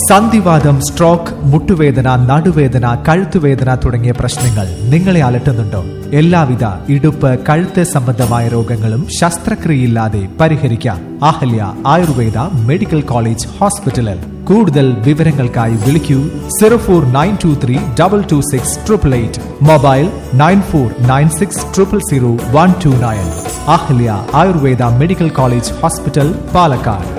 സന്ധിവാദം സ്ട്രോക്ക് മുട്ടുവേദന നടുവേദന കഴുത്തുവേദന തുടങ്ങിയ പ്രശ്നങ്ങൾ നിങ്ങളെ അലട്ടുന്നുണ്ടോ എല്ലാവിധ ഇടുപ്പ് കഴുത്ത് സംബന്ധമായ രോഗങ്ങളും ശസ്ത്രക്രിയയില്ലാതെ പരിഹരിക്കാം അഹല്യ ആയുർവേദ മെഡിക്കൽ കോളേജ് ഹോസ്പിറ്റലിൽ കൂടുതൽ വിവരങ്ങൾക്കായി വിളിക്കൂ zero four nine two three double two six triple eight mobile nine four nine six triple zero one two nine Ahalya Ayurveda medical college hospital Palakkad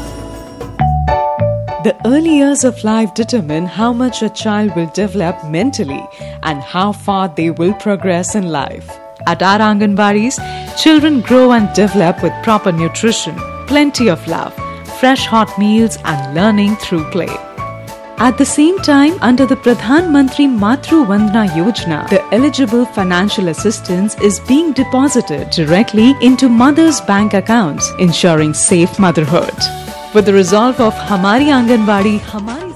The early years of life determine how much a child will develop mentally and how far they will progress in life. At our Anganwadis, children grow and develop with proper nutrition, plenty of love, fresh hot meals, and learning through play. At the same time, under the Pradhan Mantri Matru Vandana Yojana, the eligible financial assistance is being deposited directly into mothers' bank accounts, ensuring safe motherhood. With the resolve of Hamari Anganwadi, Hamari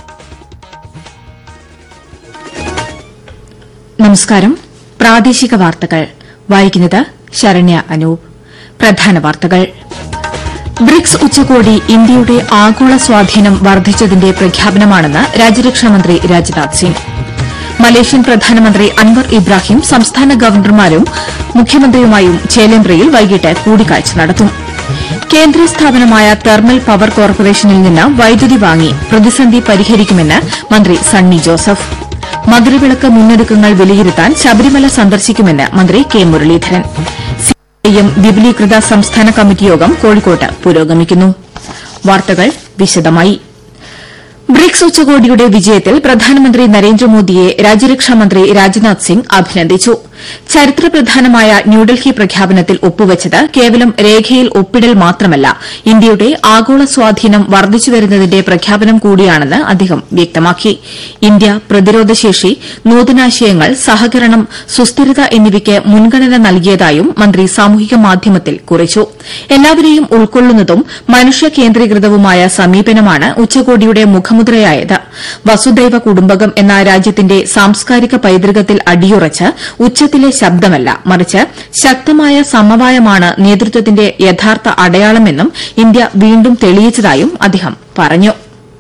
നമസ്കാരം പ്രാദേശിക വാർത്തകൾ വായിക്കുന്നത് ശരണ്യ അനൂപ് പ്രധാന വാർത്തകൾ BRICS ഉച്ചകോടി ഇന്ത്യയുടെ ആഗോള സ്വാധീനം വർദ്ധിച്ചതിന്റെ പ്രഖ്യാപനമാണെന്ന് രാജ്യരക്ഷാമന്ത്രി രാജ്നാഥ് സിംഗ് മലേഷ്യൻ പ്രധാനമന്ത്രി അൻവർ ഇബ്രാഹിം സംസ്ഥാന ഗവർണർമാരും മുഖ്യമന്ത്രിയുമായും ചേലേമ്പ്രയിൽ വൈകിട്ട് കൂടിക്കാഴ്ച നടത്തും കേന്ദ്ര സ്ഥാപനമായ തെർമൽ പവർ കോർപ്പറേഷനിൽ നിന്ന് വൈദ്യുതി വാങ്ങി പ്രതിസന്ധി പരിഹരിക്കുമെന്ന് മന്ത്രി സണ്ണി ജോസഫ് മകരവിളക്ക് മുന്നൊരുക്കങ്ങൾ വിലയിരുത്താൻ ശബരിമല സന്ദർശിക്കുമെന്ന് മന്ത്രി കെ മുരളീധരൻ സിപിഐഎം വിപുലീകൃത സംസ്ഥാന കമ്മിറ്റി യോഗം കോഴിക്കോട്ട് പുരോഗമിക്കുന്നു വാർത്തകൾ വിശദമായി ബ്രിക്സ് ഉച്ചകോടിയുടെ വിജയത്തിൽ പ്രധാനമന്ത്രി നരേന്ദ്രമോദിയെ രാജ്യരക്ഷാമന്ത്രി രാജ്നാഥ് സിംഗ് അഭിനന്ദിച്ചു ചരിത്രപ്രധാനമായ ന്യൂഡൽഹി പ്രഖ്യാപനത്തിൽ ഒപ്പുവച്ചത് കേവലം രേഖയിൽ ഒപ്പിടൽ മാത്രമല്ല ഇന്ത്യയുടെ ആഗോള സ്വാധീനം വർദ്ധിച്ചുവരുന്നതിന്റെ പ്രഖ്യാപനം കൂടിയാണെന്ന് അദ്ദേഹം വ്യക്തമാക്കി ഇന്ത്യ പ്രതിരോധശേഷി നൂതനാശയങ്ങൾ സഹകരണം സുസ്ഥിരത എന്നിവയ്ക്ക് മുൻഗണന നൽകിയതായും മന്ത്രി സാമൂഹിക മാധ്യമത്തിൽ കുറിച്ചു എല്ലാവരെയും ഉൾക്കൊള്ളുന്നതും മനുഷ്യ കേന്ദ്രീകൃതവുമായ സമീപനമാണ് ഉച്ചകോടിയുടെ മുഖമുദ്രയായത് വസുദൈവ കുടുംബകം എന്ന രാജ്യത്തിന്റെ സാംസ്കാരിക പൈതൃകത്തിൽ അടിയുറച്ച് ഉച്ചത്തിലെ ശബ്ദമല്ല മറിച്ച് ശക്തമായ സമവായമാണ് നേതൃത്വത്തിന്റെ യഥാർത്ഥ അടയാളമെന്നും ഇന്ത്യ വീണ്ടും തെളിയിച്ചതായും അദ്ദേഹം പറഞ്ഞു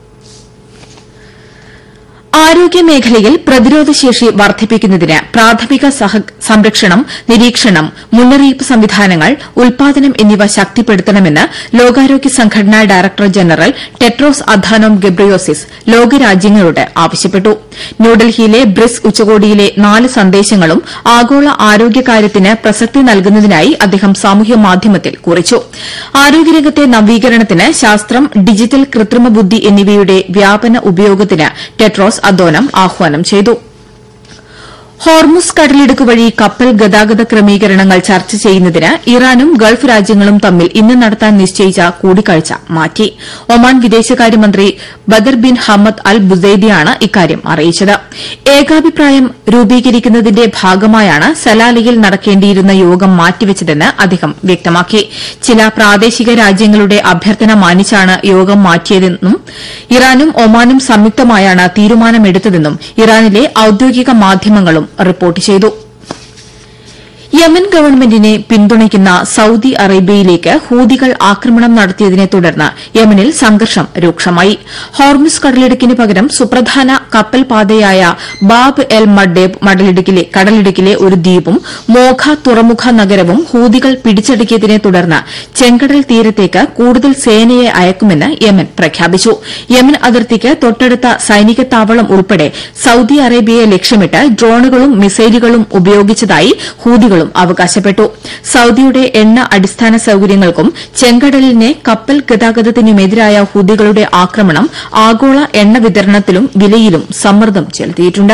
ആരോഗ്യമേഖലയിൽ പ്രതിരോധശേഷി വർദ്ധിപ്പിക്കുന്നതിന് പ്രാഥമിക സംരക്ഷണം നിരീക്ഷണം മുന്നറിയിപ്പ് സംവിധാനങ്ങൾ ഉൽപാദനം എന്നിവ ശക്തിപ്പെടുത്തണമെന്ന് ലോകാരോഗ്യ സംഘടനാ director general Tedros Adhanom Ghebreyesus ലോകരാജ്യങ്ങളോട് ആവശ്യപ്പെട്ടു ന്യൂഡൽഹിയിലെ ബ്രിക്സ് ഉച്ചകോടിയിലെ നാല് സന്ദേശങ്ങളും ആഗോള ആരോഗ്യകാര്യത്തിന് പ്രസക്തി നൽകുന്നതിനായി അദ്ദേഹം സാമൂഹ്യ മാധ്യമത്തിൽ കുറിച്ചു ആരോഗ്യരംഗത്തെ നവീകരണത്തിന് ശാസ്ത്രം ഡിജിറ്റൽ കൃത്രിമ ബുദ്ധി എന്നിവയുടെ വ്യാപന ഉപയോഗത്തിന് ടെട്രോസ് അദോനം ആഹ്വാനം ചെയ്തു ഹോർമുസ് കടലിടുക്ക് വഴി കപ്പൽ ഗതാഗത ക്രമീകരണങ്ങൾ ചർച്ച ചെയ്യുന്നതിന് ഇറാനും ഗൾഫ് രാജ്യങ്ങളും തമ്മിൽ ഇന്ന് നടത്താൻ നിശ്ചയിച്ച കൂടിക്കാഴ്ച മാറ്റി ഒമാൻ വിദേശകാര്യമന്ത്രി ബദർ ബിൻ ഹമ്മദ് അൽ ബുസൈദിയാണ് ഇക്കാര്യം അറിയിച്ചത് ഏകാഭിപ്രായം രൂപീകരിക്കുന്നതിന്റെ ഭാഗമായാണ് സലാലയിൽ നടക്കേണ്ടിയിരുന്ന യോഗം മാറ്റിവച്ചതെന്ന് അദ്ദേഹം വ്യക്തമാക്കി ചില പ്രാദേശിക രാജ്യങ്ങളുടെ അഭ്യർത്ഥന മാനിച്ചാണ് യോഗം മാറ്റിയതെന്നും ഇറാനും ഒമാനും സംയുക്തമായാണ് തീരുമാനമെടുത്തതെന്നും ഇറാനിലെ ഔദ്യോഗിക മാധ്യമങ്ങളും റിപ്പോർട്ട് ചെയ്തു യമൻ ഗവൺമെന്റിനെ പിന്തുണയ്ക്കുന്ന സൌദി അറേബ്യയിലേക്ക് ഹൂതികൾ ആക്രമണം നടത്തിയതിനെ തുടർന്ന് യമനിൽ സംഘർഷം രൂക്ഷമായി ഹോർമുസ് കടലിടുക്കിന് പകരം സുപ്രധാന കപ്പൽ പാതയായ ബാബ് എൽ മഡേബ് കടലിടുക്കിലെ ഒരു ദ്വീപും മോഖ തുറമുഖ നഗരവും ഹൂതികൾ പിടിച്ചടക്കിയതിനെ തുടർന്ന് ചെങ്കടൽ തീരത്തേക്ക് കൂടുതൽ സേനയെ അയക്കുമെന്ന് യമൻ പ്രഖ്യാപിച്ചു യമൻ അതിർത്തിക്ക് തൊട്ടടുത്ത സൈനിക താവളം ഉൾപ്പെടെ സൌദി അറേബ്യയെ ലക്ഷ്യമിട്ട് ഡ്രോണുകളും മിസൈലുകളും ഉപയോഗിച്ചതായി ഹൂതികളും അവകാശപ്പെട്ടു സൌദിയുടെ എണ്ണ അടിസ്ഥാന സൌകര്യങ്ങൾക്കും ചെങ്കടലിനെ കപ്പൽ ഗതാഗതത്തിനുമെതിരായ ഹൂതികളുടെ ആക്രമണം ആഗോള എണ്ണ വിതരണത്തിലും വിലയിലും സമ്മർദ്ദം ചെലുത്തിയിട്ടുണ്ട്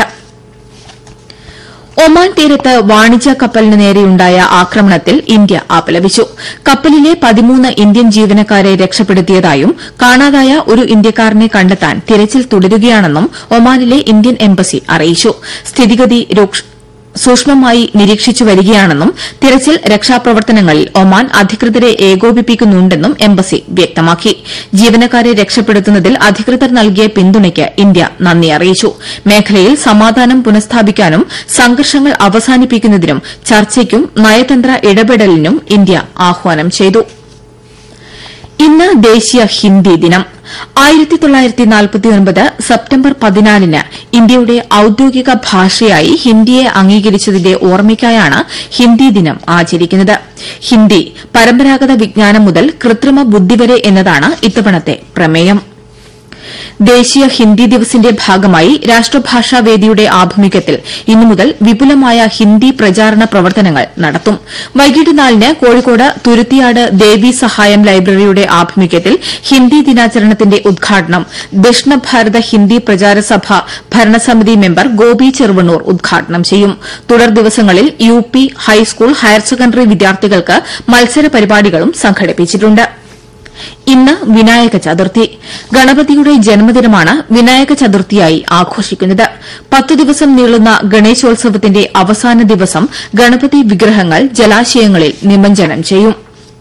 ഒമാൻ തീരത്ത് വാണിജ്യ കപ്പലിന് നേരെയുണ്ടായ ആക്രമണത്തിൽ ഇന്ത്യ അപലപിച്ചു കപ്പലിലെ പതിമൂന്ന് ഇന്ത്യൻ ജീവനക്കാരെ രക്ഷപ്പെടുത്തിയതായും കാണാതായ ഒരു ഇന്ത്യക്കാരനെ കണ്ടെത്താൻ തിരച്ചിൽ തുടരുകയാണെന്നും ഒമാനിലെ ഇന്ത്യൻ എംബസി അറിയിച്ചു സ്ഥിതിഗതി സൂക്ഷ്മമായി നിരീക്ഷിച്ചു വരികയാണെന്നും തിരച്ചിൽ രക്ഷാപ്രവർത്തനങ്ങളിൽ ഒമാൻ അധികൃതരെ ഏകോപിപ്പിക്കുന്നുണ്ടെന്നും എംബസി വ്യക്തമാക്കി ജീവനക്കാരെ രക്ഷപ്പെടുത്തുന്നതിൽ അധികൃതർ നൽകിയ പിന്തുണയ്ക്ക് ഇന്ത്യ നന്ദി അറിയിച്ചു മേഖലയിൽ സമാധാനം പുനഃസ്ഥാപിക്കാനും സംഘർഷങ്ങൾ അവസാനിപ്പിക്കുന്നതിനും ചർച്ചയ്ക്കും നയതന്ത്ര ഇടപെടലിനും ഇന്ത്യ ആഹ്വാനം ചെയ്തു ഇന്ന് ദേശീയ ഹിന്ദി ദിനം ആയിരത്തി തൊള്ളായിരത്തി നാൽപ്പത്തിയൊൻപത് സെപ്റ്റംബർ പതിനാലിന് ഇന്ത്യയുടെ ഔദ്യോഗിക ഭാഷയായി ഹിന്ദിയെ അംഗീകരിച്ചതിന്റെ ഓർമ്മയ്ക്കായാണ് ഹിന്ദി ദിനം ആചരിക്കുന്നത് ഹിന്ദി പരമ്പരാഗത വിജ്ഞാനം മുതൽ കൃത്രിമ ബുദ്ധി വരെ എന്നതാണ് ഇത്തവണത്തെ പ്രമേയം ദേശീയ ഹിന്ദി ദിവസിന്റെ ഭാഗമായി രാഷ്ട്രഭാഷാ വേദിയുടെ ആഭിമുഖ്യത്തിൽ ഇന്നു മുതൽ വിപുലമായ ഹിന്ദി പ്രചാരണ പ്രവർത്തനങ്ങൾ നടത്തും വൈകിട്ട് നാലിന് കോഴിക്കോട് തുരുത്തിയാട് ദേവി സഹായം ലൈബ്രറിയുടെ ആഭിമുഖ്യത്തിൽ ഹിന്ദി ദിനാചരണത്തിന്റെ ഉദ്ഘാടനം ദക്ഷിണ ഭാരത ഹിന്ദി പ്രചാര സഭ ഭരണസമിതി മെമ്പർ ഗോപി ചെറുവണ്ണൂർ ഉദ്ഘാടനം ചെയ്യും തുടർ ദിവസങ്ങളിൽ U P high school higher secondary വിദ്യാർത്ഥികൾക്ക് മത്സര പരിപാടികളും സംഘടിപ്പിച്ചിട്ടുണ്ട് ഇന്ന് വിനായക ചതുർത്ഥി ഗണപതിയുടെ ജന്മദിനമാണ് വിനായക ചതുർത്ഥിയായി ആഘോഷിക്കുന്നത് പത്തു ദിവസം നീളുന്ന ഗണേശോത്സവത്തിന്റെ അവസാന ദിവസം ഗണപതി വിഗ്രഹങ്ങൾ ജലാശയങ്ങളിൽ നിമജ്ജനം ചെയ്യും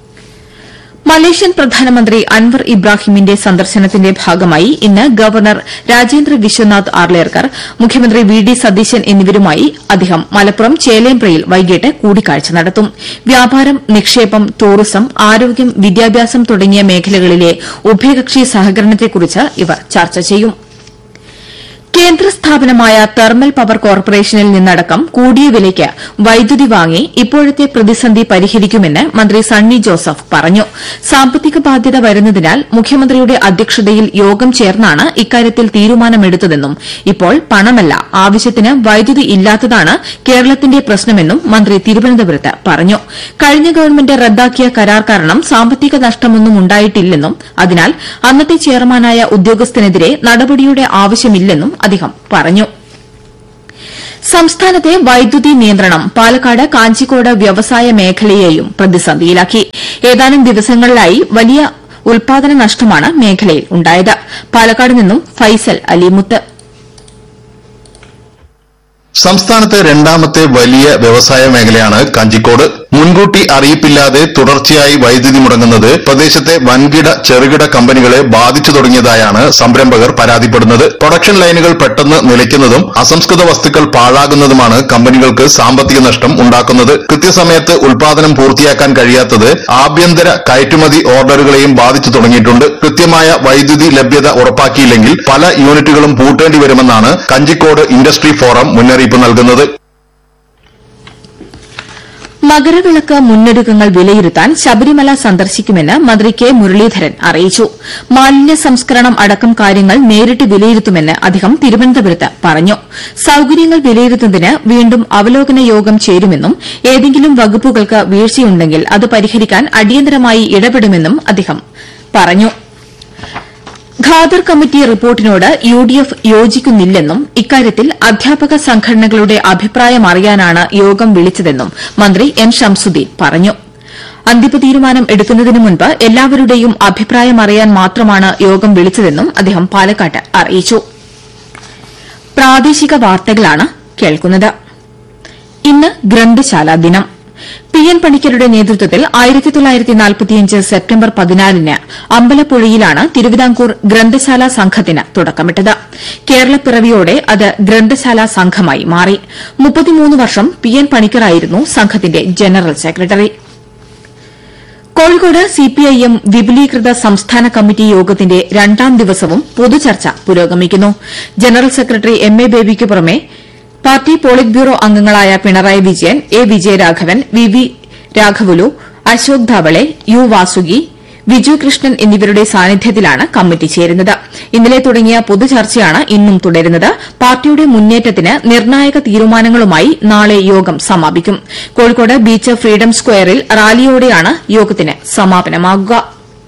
മലേഷ്യൻ പ്രധാനമന്ത്രി അൻവർ ഇബ്രാഹിമിന്റെ സന്ദർശനത്തിന്റെ ഭാഗമായി ഇന്ന് ഗവർണർ രാജേന്ദ്ര വിശ്വനാഥ് ആർലേർക്കർ മുഖ്യമന്ത്രി വി ഡി സതീശൻ എന്നിവരുമായി അദ്ദേഹം മലപ്പുറം ചേലേമ്പ്രയിൽ വൈകിട്ട് കൂടിക്കാഴ്ച നടത്തും വ്യാപാരം നിക്ഷേപം ടൂറിസം ആരോഗ്യം വിദ്യാഭ്യാസം തുടങ്ങിയ മേഖലകളിലെ ഉഭയകക്ഷി സഹകരണത്തെക്കുറിച്ച് ഇവർ ചർച്ച ചെയ്യും കേന്ദ്ര സ്ഥാപനമായ തെർമൽ പവർ കോർപ്പറേഷനിൽ നിന്നടക്കം കൂടിയ വിലയ്ക്ക് വൈദ്യുതി വാങ്ങി ഇപ്പോഴത്തെ പ്രതിസന്ധി പരിഹരിക്കുമെന്ന് മന്ത്രി സണ്ണി ജോസഫ് പറഞ്ഞു സാമ്പത്തിക ബാധ്യത വരുന്നതിനാൽ മുഖ്യമന്ത്രിയുടെ അധ്യക്ഷതയിൽ യോഗം ചേർന്നാണ് ഇക്കാര്യത്തിൽ തീരുമാനമെടുത്തതെന്നും ഇപ്പോൾ പണമല്ല ആവശ്യത്തിന് വൈദ്യുതി ഇല്ലാത്തതാണ് കേരളത്തിന്റെ പ്രശ്നമെന്നും മന്ത്രി തിരുവനന്തപുരത്ത് പറഞ്ഞു കഴിഞ്ഞ ഗവൺമെന്റ് റദ്ദാക്കിയ കരാർ കാരണം സാമ്പത്തിക നഷ്ടമൊന്നും ഉണ്ടായിട്ടില്ലെന്നും അതിനാൽ അന്നത്തെ ചെയർമാനായ ഉദ്യോഗസ്ഥനെതിരെ നടപടിയുടെ ആവശ്യമില്ലെന്നും അദ്ദേഹം പറഞ്ഞു സംസ്ഥാനത്തെ വൈദ്യുതി നിയന്ത്രണം പാലക്കാട് കാഞ്ചിക്കോട് വ്യവസായ മേഖലയെയും പ്രതിസന്ധിയിലാക്കി ഏതാനും ദിവസങ്ങളിലായി വലിയ ഉൽപാദന നഷ്ടമാണ് മേഖലയിൽ ഉണ്ടായത് പാലക്കാട് നിന്നും ഫൈസൽ അലിമുത്ത് സംസ്ഥാനത്തെ രണ്ടാമത്തെ വലിയ വ്യവസായ മേഖലയാണ് കഞ്ചിക്കോട് മുൻകൂട്ടി അറിയിപ്പില്ലാതെ തുടർച്ചയായി വൈദ്യുതി മുടങ്ങുന്നത് പ്രദേശത്തെ വൻകിട ചെറുകിട കമ്പനികളെ ബാധിച്ചു തുടങ്ങിയതായാണ് സംരംഭകർ പരാതിപ്പെടുന്നത് പ്രൊഡക്ഷൻ ലൈനുകൾ പെട്ടെന്ന് നിലയ്ക്കുന്നതും അസംസ്കൃത വസ്തുക്കൾ പാഴാകുന്നതുമാണ് കമ്പനികൾക്ക് സാമ്പത്തിക നഷ്ടം ഉണ്ടാക്കുന്നത് കൃത്യസമയത്ത് ഉൽപാദനം പൂർത്തിയാക്കാൻ കഴിയാത്തത് ആഭ്യന്തര കയറ്റുമതി ഓർഡറുകളെയും ബാധിച്ചു തുടങ്ങിയിട്ടുണ്ട് കൃത്യമായ വൈദ്യുതി ലഭ്യത ഉറപ്പാക്കിയില്ലെങ്കിൽ പല യൂണിറ്റുകളും പൂട്ടേണ്ടി വരുമെന്നാണ് കഞ്ചിക്കോട് ഇൻഡസ്ട്രി ഫോറം മുന്നറിയിപ്പ് നൽകുന്നത് മകരവിളക്ക് മുന്നൊരുക്കങ്ങൾ വിലയിരുത്താൻ ശബരിമല സന്ദർശിക്കുമെന്ന് മന്ത്രി കെ മുരളീധരൻ അറിയിച്ചു മാലിന്യ സംസ്കരണം അടക്കം കാര്യങ്ങൾ നേരിട്ട് വിലയിരുത്തുമെന്ന് അദ്ദേഹം തിരുവനന്തപുരത്ത് പറഞ്ഞു സൌകര്യങ്ങൾ വിലയിരുത്തുന്നതിന് വീണ്ടും അവലോകന യോഗം ചേരുമെന്നും ഏതെങ്കിലും വകുപ്പുകൾക്ക് വീഴ്ചയുണ്ടെങ്കിൽ അത് പരിഹരിക്കാൻ അടിയന്തരമായി ഇടപെടുമെന്നും അദ്ദേഹം പറഞ്ഞു ഖാദർ കമ്മിറ്റി റിപ്പോർട്ടിനോട് യു ഡി എഫ് യോജിക്കുന്നില്ലെന്നും ഇക്കാര്യത്തിൽ അധ്യാപക സംഘടനകളുടെ അഭിപ്രായം അറിയാനാണ് യോഗം വിളിച്ചതെന്നും മന്ത്രി എൻ ഷംസുദ്ദീൻ പറഞ്ഞു അന്തിമ തീരുമാനം എടുക്കുന്നതിന് മുൻപ് എല്ലാവരുടെയും അഭിപ്രായം അറിയാൻ മാത്രമാണ് യോഗം വിളിച്ചതെന്നും അദ്ദേഹം പാലക്കാട്ട് അറിയിച്ചു പ്രാദേശിക വാർത്തകളാണ് കേൾക്കുന്നത് ഇന്ന് ഗ്രന്ഥശാല ദിനം പി എൻ പണിക്കരുടെ നേതൃത്വത്തിൽ ആയിരത്തി തൊള്ളായിരത്തി നാൽപ്പത്തിയഞ്ച് സെപ്റ്റംബർ പതിനാലിന് അമ്പലപ്പുഴയിലാണ് തിരുവിതാംകൂർ ഗ്രന്ഥശാല സംഘത്തിന് തുടക്കമിട്ടത് കേരളപ്പിറവിയോടെ അത് ഗ്രന്ഥശാല സംഘമായി മാറി മുപ്പത്തിമൂന്ന് വർഷം പി എൻ പണിക്കറായിരുന്നു സംഘത്തിന്റെ ജനറൽ സെക്രട്ടറി കോഴിക്കോട് സിപിഐഎം വിപുലീകൃത സംസ്ഥാന കമ്മിറ്റി യോഗത്തിന്റെ രണ്ടാം ദിവസവും പൊതുചർച്ച പുരോഗമിക്കുന്നു ജനറൽ സെക്രട്ടറി എം എ ബേബിക്ക് പുറമെ പാർട്ടി പോളിറ്റ് ബ്യൂറോ അംഗങ്ങളായ Pinarayi Vijayan A Vijayaraghavan V V രാഘവുലു അശോക് ധവളെ യു വാസുകി വിജു കൃഷ്ണൻ എന്നിവരുടെ സാന്നിധ്യത്തിലാണ് കമ്മിറ്റി ചേരുന്നത് ഇന്നലെ തുടങ്ങിയ പൊതുചർച്ചയാണ് ഇന്നും തുടരുന്നത് പാർട്ടിയുടെ മുന്നേറ്റത്തിന് നിർണായക തീരുമാനങ്ങളുമായി നാളെ യോഗം സമാപിക്കും കോഴിക്കോട് ബീച്ച് ഫ്രീഡം സ്ക്വയറിൽ റാലിയോടെയാണ് യോഗത്തിന് സമാപനമാകുക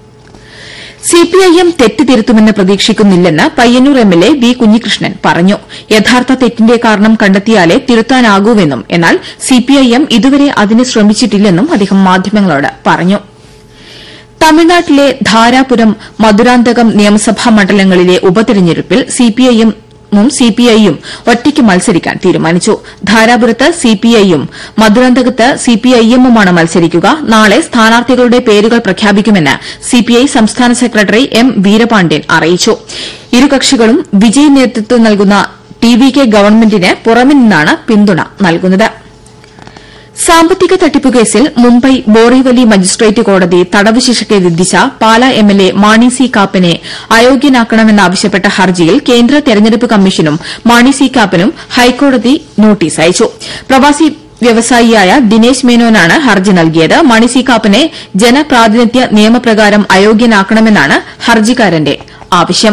സിപിഐഎം തെറ്റ് തിരുത്തുമെന്ന് പ്രതീക്ഷിക്കുന്നില്ലെന്ന് പയ്യന്നൂർ എംഎൽഎ വി കുഞ്ഞികൃഷ്ണൻ പറഞ്ഞു യഥാർത്ഥ തെറ്റിന്റെ കാരണം കണ്ടെത്തിയാലേ തിരുത്താനാകൂവെന്നും എന്നാൽ സിപിഐഎം ഇതുവരെ അതിന് ശ്രമിച്ചിട്ടില്ലെന്നും അദ്ദേഹം മാധ്യമങ്ങളോട് പറഞ്ഞു തമിഴ്നാട്ടിലെ ധാരാപുരം മധുരാന്തകം നിയമസഭാ മണ്ഡലങ്ങളിലെ ഉപതെരഞ്ഞെടുപ്പിൽ സിപിഐഎം ഉം സിപിഐയും ഒറ്റയ്ക്ക് മത്സരിക്കാൻ തീരുമാനിച്ചു ധാരാപുരത്ത് സിപിഐയും മധുരാന്തകത്ത് സിപിഐഎമ്മുമാണ് മത്സരിക്കുക നാളെ സ്ഥാനാർത്ഥികളുടെ പേരുകൾ പ്രഖ്യാപിക്കുമെന്ന് സിപിഐ സംസ്ഥാന സെക്രട്ടറി എം വീരപാണ്ഡ്യൻ അറിയിച്ചു ഇരു കക്ഷികളും വിജയ് നേതൃത്വം നൽകുന്ന ടി വി കെ ഗവൺമെന്റിന് പുറമെ നിന്നാണ് പിന്തുണ നൽകുന്നത് സാമ്പത്തിക തട്ടിപ്പ് കേസിൽ മുംബൈ ബോറിവലി മജിസ്ട്രേറ്റ് കോടതി തടവ് ശിക്ഷയ്ക്ക് വിധിച്ച പാലാ എംഎൽഎ മാണി സി കാപ്പനെ അയോഗ്യനാക്കണമെന്നാവശ്യപ്പെട്ട ഹർജിയിൽ കേന്ദ്ര തെരഞ്ഞെടുപ്പ് കമ്മീഷനും മാണി സി കാപ്പനും ഹൈക്കോടതി നോട്ടീസ് അയച്ചു പ്രവാസി വ്യവസായിയായ ദിനേശ് മേനോനാണ് ഹർജി നൽകിയത് മാണി സി കാപ്പനെ ജനപ്രാതിനിധ്യ നിയമപ്രകാരം അയോഗ്യനാക്കണമെന്നാണ് ഹർജിക്കാരന്റെ ആവശ്യം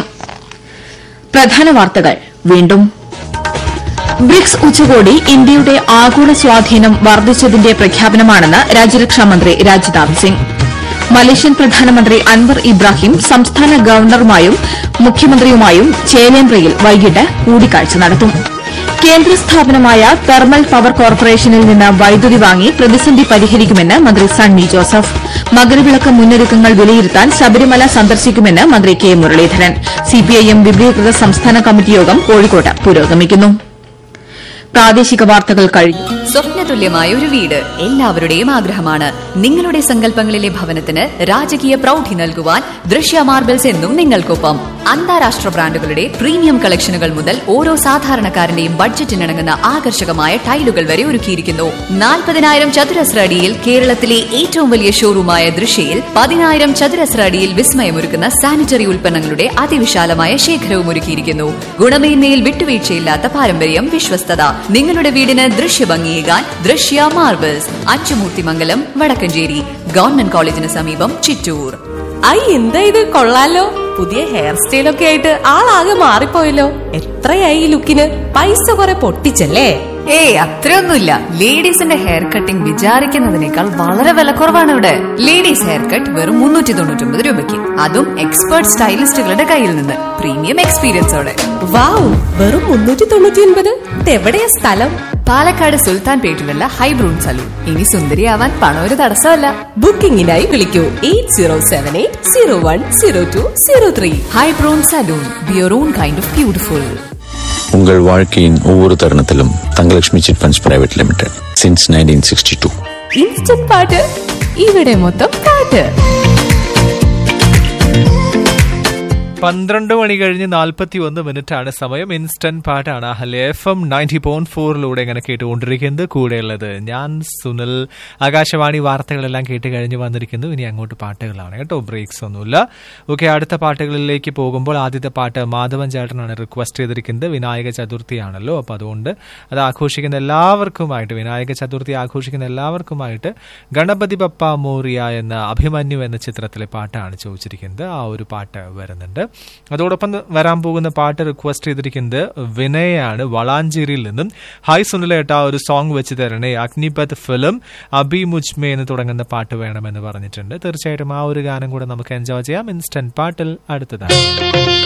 പ്രധാന വാർത്തകൾ വീണ്ടും ബ്രിക്സ് ഉച്ചകോടി ഇന്ത്യയുടെ ആഗോള സ്വാധീനം വർദ്ധിച്ചതിന്റെ പ്രഖ്യാപനമാണെന്ന് രാജ്യരക്ഷാമന്ത്രി രാജ്നാഥ് സിംഗ് മലേഷ്യൻ പ്രധാനമന്ത്രി അൻവർ ഇബ്രാഹിം സംസ്ഥാന ഗവർണറുമായും മുഖ്യമന്ത്രിയുമായും ചേലേമ്പ്രയിൽ വൈകിട്ട് കൂടിക്കാഴ്ച നടത്തും കേന്ദ്ര സ്ഥാപനമായ തെർമൽ പവർ കോർപ്പറേഷനിൽ നിന്ന് വൈദ്യുതി വാങ്ങി പ്രതിസന്ധി പരിഹരിക്കുമെന്ന് മന്ത്രി സണ്ണി ജോസഫ് മകരവിളക്ക് മുന്നൊരുക്കങ്ങൾ വിലയിരുത്താൻ ശബരിമല സന്ദർശിക്കുമെന്ന് മന്ത്രി കെ മുരളീധരൻ സിപിഐഎം വിപുലീകൃത സംസ്ഥാന കമ്മിറ്റി യോഗം കോഴിക്കോട്ട് പുരോഗമിക്കുന്നു പ്രാദേശിക വാർത്തകൾ കഴിഞ്ഞു സ്വപ്നതുല്യമായ ഒരു വീട് എല്ലാവരുടെയും ആഗ്രഹമാണ് നിങ്ങളുടെ സങ്കല്പങ്ങളിലെ ഭവനത്തിന് രാജകീയ പ്രൗഢി നൽകുവാൻ ദൃശ്യ മാർബിൾസ് എന്നും നിങ്ങൾക്കൊപ്പം അന്താരാഷ്ട്ര ബ്രാൻഡുകളുടെ പ്രീമിയം കളക്ഷനുകൾ മുതൽ ഓരോ സാധാരണക്കാരന്റെയും ബഡ്ജറ്റിനിണങ്ങുന്ന ആകർഷകമായ ടൈലുകൾ വരെ ഒരുക്കിയിരിക്കുന്നു നാൽപ്പതിനായിരം ചതുരശ്ര അടിയിൽ കേരളത്തിലെ ഏറ്റവും വലിയ ഷോറൂമായ ദൃശ്യയിൽ പതിനായിരം ചതുരശ്ര അടിയിൽ വിസ്മയമൊരുക്കുന്ന സാനിറ്ററി ഉൽപ്പന്നങ്ങളുടെ അതിവിശാലമായ ശേഖരവും ഒരുക്കിയിരിക്കുന്നു ഗുണമേന്മയിൽ വിട്ടുവീഴ്ചയില്ലാത്ത പാരമ്പര്യം വിശ്വസ്തത നിങ്ങളുടെ വീടിന് ദൃശ്യഭംഗിയേകാൻ ദൃശ്യ മാർബിൾസ് അച്ചുമൂർത്തിമംഗലം വടക്കഞ്ചേരി ഗവൺമെന്റ് കോളേജിന് സമീപം ചിറ്റൂർ ഐ എന്താ ഇത് കൊള്ളാലോ പുതിയ ഹെയർ സ്റ്റൈലൊക്കെ ആയിട്ട് ആളാകെ മാറിപ്പോയല്ലോ എത്രയായി ഈ ലുക്കിന് പൈസ കുറെ പൊട്ടിച്ചല്ലേ ഏയ് അത്രയൊന്നുമില്ല ലേഡീസിന്റെ ഹെയർ കട്ടിംഗ് വിചാരിക്കുന്നതിനേക്കാൾ വളരെ വിലക്കുറവാണ് ഇവിടെ ലേഡീസ് ഹെയർ കട്ട് വെറും മുന്നൂറ്റി തൊണ്ണൂറ്റി രൂപയ്ക്ക് അതും എക്സ്പേർട്ട് സ്റ്റൈലിസ്റ്റുകളുടെ കയ്യിൽ നിന്ന് പ്രീമിയം എക്സ്പീരിയൻസോടെ വാവ് വെറും മുന്നൂറ്റി തൊണ്ണൂറ്റി ഒൻപത് ഇതെവിടെയാ സ്ഥലം പാലക്കാട് സുൽത്താൻ പേട്ടിലുള്ള ഹൈബ്രൂൺ സലൂൺ ഇനി സുന്ദരിയാവാൻ പണം ഒരു തടസ്സമല്ല ബുക്കിംഗിനായി വിളിക്കൂ eight zero seven eight zero one zero two zero three ஹைப்ரோன் salon be your own kind of beautiful உங்கள் வாழ்க்கையின் ஒவ்வொரு தருணத்திலும் Thangalakshmi chit funds private limited since nineteen sixty two instant പാട്ട് ഇവിടെ മൊത്തം പാട്ട് പന്ത്രണ്ട് മണി കഴിഞ്ഞ് നാൽപ്പത്തി ഒന്ന് മിനിറ്റ് ആണ് സമയം ഇൻസ്റ്റന്റ് പാട്ടാണ് Ahalya F M ninety point ഫോറിലൂടെ ഇങ്ങനെ കേട്ടുകൊണ്ടിരിക്കുന്നത് കൂടെയുള്ളത് ഞാൻ സുനിൽ ആകാശവാണി വാർത്തകളെല്ലാം കേട്ട് കഴിഞ്ഞ് വന്നിരിക്കുന്നു ഇനി അങ്ങോട്ട് പാട്ടുകളാണ് കേട്ടോ ബ്രേക്സ് ഒന്നുമില്ല ഓക്കെ അടുത്ത പാട്ടുകളിലേക്ക് പോകുമ്പോൾ ആദ്യത്തെ പാട്ട് മാധവൻ ചേട്ടനാണ് റിക്വസ്റ്റ് ചെയ്തിരിക്കുന്നത് വിനായക ചതുർത്ഥിയാണല്ലോ അപ്പോൾ അതുകൊണ്ട് അത് ആഘോഷിക്കുന്ന എല്ലാവർക്കുമായിട്ട് വിനായക ചതുർത്ഥി ആഘോഷിക്കുന്ന എല്ലാവർക്കുമായിട്ട് ഗണപതി ബപ്പ മോറിയ എന്ന അഭിമന്യു എന്ന ചിത്രത്തിലെ പാട്ടാണ് ചോദിച്ചിരിക്കുന്നത് ആ ഒരു പാട്ട് വരുന്നുണ്ട് അതോടൊപ്പം വരാൻ പോകുന്ന പാട്ട് റിക്വസ്റ്റ് ചെയ്തിരിക്കുന്നത് വിനയാണ് വളാഞ്ചേരിയിൽ നിന്നും ഹായ് സുനിലേട്ട ഒരു സോങ് വെച്ച് തരണേ അഗ്നിപത് ഫിലിം അബി മുജ്മെ എന്ന് തുടങ്ങുന്ന പാട്ട് വേണമെന്ന് പറഞ്ഞിട്ടുണ്ട് തീർച്ചയായിട്ടും ആ ഒരു ഗാനം കൂടെ നമുക്ക് എൻജോയ് ചെയ്യാം ഇൻസ്റ്റന്റ് പാട്ടിൽ അടുത്തതാണ്